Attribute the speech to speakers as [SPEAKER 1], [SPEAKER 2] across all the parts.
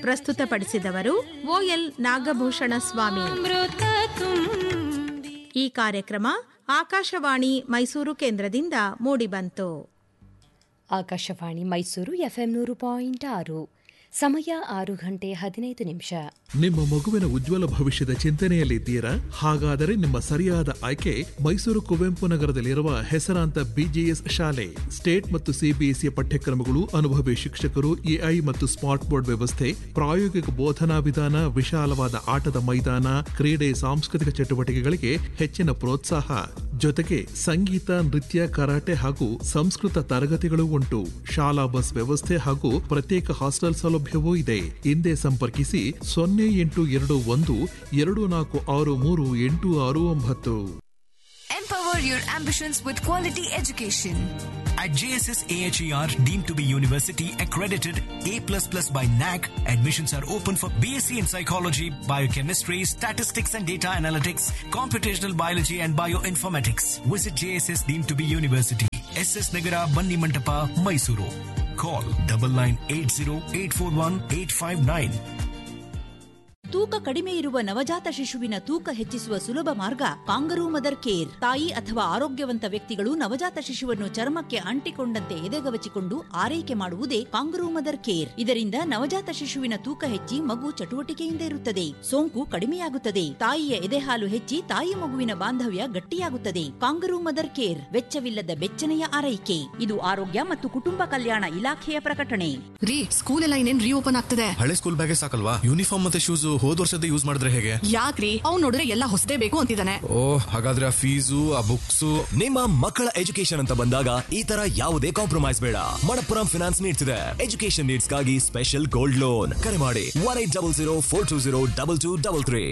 [SPEAKER 1] ಪ್ರಸ್ತುತಪಡಿಸಿದವರು ಓಎಲ್ ನಾಗಭೂಷಣ ಸ್ವಾಮಿ ಈ ಕಾರ್ಯಕ್ರಮ ಆಕಾಶವಾಣಿ ಮೈಸೂರು ಕೇಂದ್ರದಿಂದ ಮೂಡಿಬಂತು
[SPEAKER 2] ಆಕಾಶವಾಣಿ ಮೈಸೂರು ಎಫ್ಎಂ ನೂರು ಪಾಯಿಂಟ್ ಆರು ಸಮಯ ಆರು ಗಂಟೆ ಹದಿನೈದು ನಿಮಿಷ
[SPEAKER 3] ನಿಮ್ಮ ಮಗುವಿನ ಉಜ್ವಲ ಭವಿಷ್ಯದ ಚಿಂತನೆಯಲ್ಲಿದ್ದೀರಾ ಹಾಗಾದರೆ ನಿಮ್ಮ ಸರಿಯಾದ ಆಯ್ಕೆ ಮೈಸೂರು ಕುವೆಂಪು ನಗರದಲ್ಲಿರುವ ಹೆಸರಾಂತ ಬಿಜಿಎಸ್ ಶಾಲೆ ಸ್ಟೇಟ್ ಮತ್ತು ಸಿಬಿಎಸ್ಇ ಪಠ್ಯಕ್ರಮಗಳು ಅನುಭವಿ ಶಿಕ್ಷಕರು ಎಐ ಮತ್ತು ಸ್ಮಾರ್ಟ್ ಬೋರ್ಡ್ ವ್ಯವಸ್ಥೆ ಪ್ರಾಯೋಗಿಕ ಬೋಧನಾ ವಿಧಾನ ವಿಶಾಲವಾದ ಆಟದ ಮೈದಾನ ಕ್ರೀಡೆ ಸಾಂಸ್ಕೃತಿಕ ಚಟುವಟಿಕೆಗಳಿಗೆ ಹೆಚ್ಚಿನ ಪ್ರೋತ್ಸಾಹ ಜೊತೆಗೆ ಸಂಗೀತ ನೃತ್ಯ ಕರಾಟೆ ಹಾಗೂ ಸಂಸ್ಕೃತ ತರಗತಿಗಳು ಉಂಟು ಶಾಲಾ ಬಸ್ ವ್ಯವಸ್ಥೆ ಹಾಗೂ ಪ್ರತ್ಯೇಕ ಹಾಸ್ಟೆಲ್ ಸೌಲಭ್ಯವೂ ಇದೆ ಹಿಂದೆ ಸಂಪರ್ಕಿಸಿ ಸೊನ್ನೆ ಎಂಟು ಎರಡು ಒಂದು ಎರಡು ನಾಲ್ಕು ಆರು ಮೂರು ಎಂಟು ಆರು ಒಂಬತ್ತು
[SPEAKER 4] Empower your ambitions with quality education.
[SPEAKER 5] At JSS AHER, deemed to be university accredited A++ by NAC, admissions are open for BSc in Psychology, Biochemistry, Statistics and Data Analytics, Computational Biology and Bioinformatics. Visit JSS deemed to be university. SS Nagara, Banni Mantapa, Mysuru. Call 9980841859.
[SPEAKER 6] ತೂಕ ಕಡಿಮೆ ಇರುವ ನವಜಾತ ಶಿಶುವಿನ ತೂಕ ಹೆಚ್ಚಿಸುವ ಸುಲಭ ಮಾರ್ಗ kangaroo mother care ತಾಯಿ ಅಥವಾ ಆರೋಗ್ಯವಂತ ವ್ಯಕ್ತಿಗಳು ನವಜಾತ ಶಿಶುವನ್ನು ಚರ್ಮಕ್ಕೆ ಅಂಟಿಕೊಂಡಂತೆ ಎದೆಗವಚಿಕೊಂಡು ಆರೈಕೆ ಮಾಡುವುದೇ ಕಾಂಗರೂ ಮದರ್ ಕೇರ್ ಇದರಿಂದ ನವಜಾತ ಶಿಶುವಿನ ತೂಕ ಹೆಚ್ಚಿ ಮಗು ಚಟುವಟಿಕೆಯಿಂದ ಇರುತ್ತದೆ ಸೋಂಕು ಕಡಿಮೆಯಾಗುತ್ತದೆ ತಾಯಿಯ ಎದೆಹಾಲು ಹೆಚ್ಚಿ ತಾಯಿ ಮಗುವಿನ ಬಾಂಧವ್ಯ ಗಟ್ಟಿಯಾಗುತ್ತದೆ ಕಾಂಗರೂ ಮದರ್ ಕೇರ್ ವೆಚ್ಚವಿಲ್ಲದ ಬೆಚ್ಚನೆಯ ಆರೈಕೆ ಇದು ಆರೋಗ್ಯ ಮತ್ತು ಕುಟುಂಬ ಕಲ್ಯಾಣ ಇಲಾಖೆಯ ಪ್ರಕಟಣೆ
[SPEAKER 7] ರೀ ಸ್ಕೂಲ್ ಎಲ್ಲ ಇನ್ನೇನ್ ರೀಓಪನ್ ಆಗ್ತದೆ
[SPEAKER 8] ಹಳೆ ಸ್ಕೂಲ್ ಬ್ಯಾಗೆ ಸಾಕಲ್ವಾ ಯೂನಿಫಾರ್ಮ್ ಮತ್ತೆ ಶೂಸ್ ಹೋದ್ ವರ್ಷದ ಯೂಸ್ ಮಾಡಿದ್ರೆ ಹೇಗೆ
[SPEAKER 7] ಯಾಕ್ರಿ ಅವ್ನ್ ನೋಡಿದ್ರೆ ಎಲ್ಲ ಹೊಸದೇ ಬೇಕು ಅಂತಿದ್ದಾನೆ
[SPEAKER 8] ಓ ಹಾಗಾದ್ರೆ ಆ ಫೀಸು ಆ ಬುಕ್ಸು
[SPEAKER 9] ನಿಮ್ಮ ಮಕ್ಕಳ ಎಜುಕೇಶನ್ ಅಂತ ಬಂದಾಗ ಈ ತರ ಯಾವುದೇ ಕಾಂಪ್ರಮೈಸ್ ಬೇಡ ಮಣಪ್ಪುರಂ ಫಿನಾನ್ಸ್ ನೀಡ್ತಿದೆ ಎಜುಕೇಶನ್ ನೀಡ್ಸ್ ಗಾಗಿ ಸ್ಪೆಷಲ್ ಗೋಲ್ಡ್ ಲೋನ್ ಕರೆ ಮಾಡಿ one eight double zero four two zero double two double three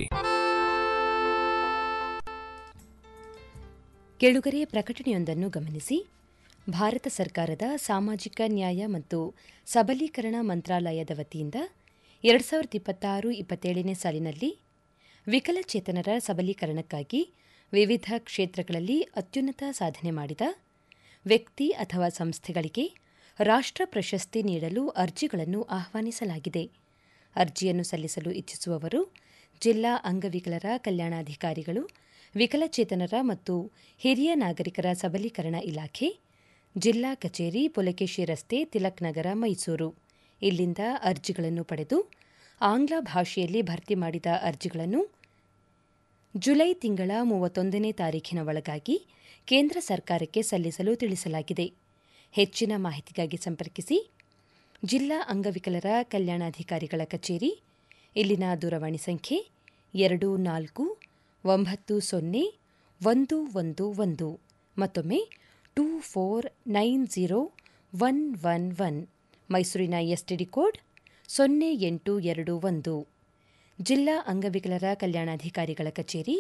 [SPEAKER 2] ಕೇಳುಗರೆ ಪ್ರಕಟಣೆಯೊಂದನ್ನು ಗಮನಿಸಿ ಭಾರತ ಸರ್ಕಾರದ ಸಾಮಾಜಿಕ ನ್ಯಾಯ ಮತ್ತು ಸಬಲೀಕರಣ ಮಂತ್ರಾಲಯದ ವತಿಯಿಂದ ಎರಡು ಸಾವಿರದ ಇಪ್ಪತ್ತಾರು ಇಪ್ಪತ್ತೇಳನೇ ಸಾಲಿನಲ್ಲಿ ವಿಕಲಚೇತನರ ಸಬಲೀಕರಣಕ್ಕಾಗಿ ವಿವಿಧ ಕ್ಷೇತ್ರಗಳಲ್ಲಿ ಅತ್ಯುನ್ನತ ಸಾಧನೆ ಮಾಡಿದ ವ್ಯಕ್ತಿ ಅಥವಾ ಸಂಸ್ಥೆಗಳಿಗೆ ರಾಷ್ಟ್ರ ಪ್ರಶಸ್ತಿ ನೀಡಲು ಅರ್ಜಿಗಳನ್ನು ಆಹ್ವಾನಿಸಲಾಗಿದೆ ಅರ್ಜಿಯನ್ನು ಸಲ್ಲಿಸಲು ಇಚ್ಛಿಸುವವರು ಜಿಲ್ಲಾ ಅಂಗವಿಕಲರ ಕಲ್ಯಾಣಾಧಿಕಾರಿಗಳು ವಿಕಲಚೇತನರ ಮತ್ತು ಹಿರಿಯ ನಾಗರಿಕರ ಸಬಲೀಕರಣ ಇಲಾಖೆ ಜಿಲ್ಲಾ ಕಚೇರಿ ಪುಲಕೇಶಿ ರಸ್ತೆ ತಿಲಕ್ ನಗರ ಮೈಸೂರು ಇಲ್ಲಿಂದ ಅರ್ಜಿಗಳನ್ನು ಪಡೆದು ಆಂಗ್ಲ ಭಾಷೆಯಲ್ಲಿ ಭರ್ತಿ ಮಾಡಿದ ಅರ್ಜಿಗಳನ್ನು ಜುಲೈ ತಿಂಗಳ ಮೂವತ್ತೊಂದನೇ ತಾರೀಖಿನ ಒಳಗಾಗಿ ಕೇಂದ್ರ ಸರ್ಕಾರಕ್ಕೆ ಸಲ್ಲಿಸಲು ತಿಳಿಸಲಾಗಿದೆ ಹೆಚ್ಚಿನ ಮಾಹಿತಿಗಾಗಿ ಸಂಪರ್ಕಿಸಿ ಜಿಲ್ಲಾ ಅಂಗವಿಕಲರ ಕಲ್ಯಾಣಾಧಿಕಾರಿಗಳ ಕಚೇರಿ ಇಲ್ಲಿನ ದೂರವಾಣಿ ಸಂಖ್ಯೆ ಎರಡು ನಾಲ್ಕು ಒಂಬತ್ತು ಸೊನ್ನೆ ಒಂದು ಒಂದು ಒಂದು ಮತ್ತೊಮ್ಮೆ two four nine zero one one one ಮೈಸೂರಿನ ಎಸ್ಟಿಡಿ ಕೋಡ್ ಸೊನ್ನೆ ಎಂಟು ಎರಡು ಒಂದು ಜಿಲ್ಲಾ ಅಂಗವಿಕಲರ ಕಲ್ಯಾಣಾಧಿಕಾರಿಗಳ ಕಚೇರಿ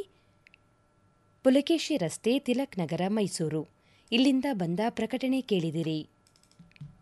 [SPEAKER 2] ಪುಲಕೇಶಿ ರಸ್ತೆ ತಿಲಕ್ ನಗರ ಮೈಸೂರು ಇಲ್ಲಿಂದ ಬಂದ ಪ್ರಕಟಣೆ ಕೇಳಿದಿರಿ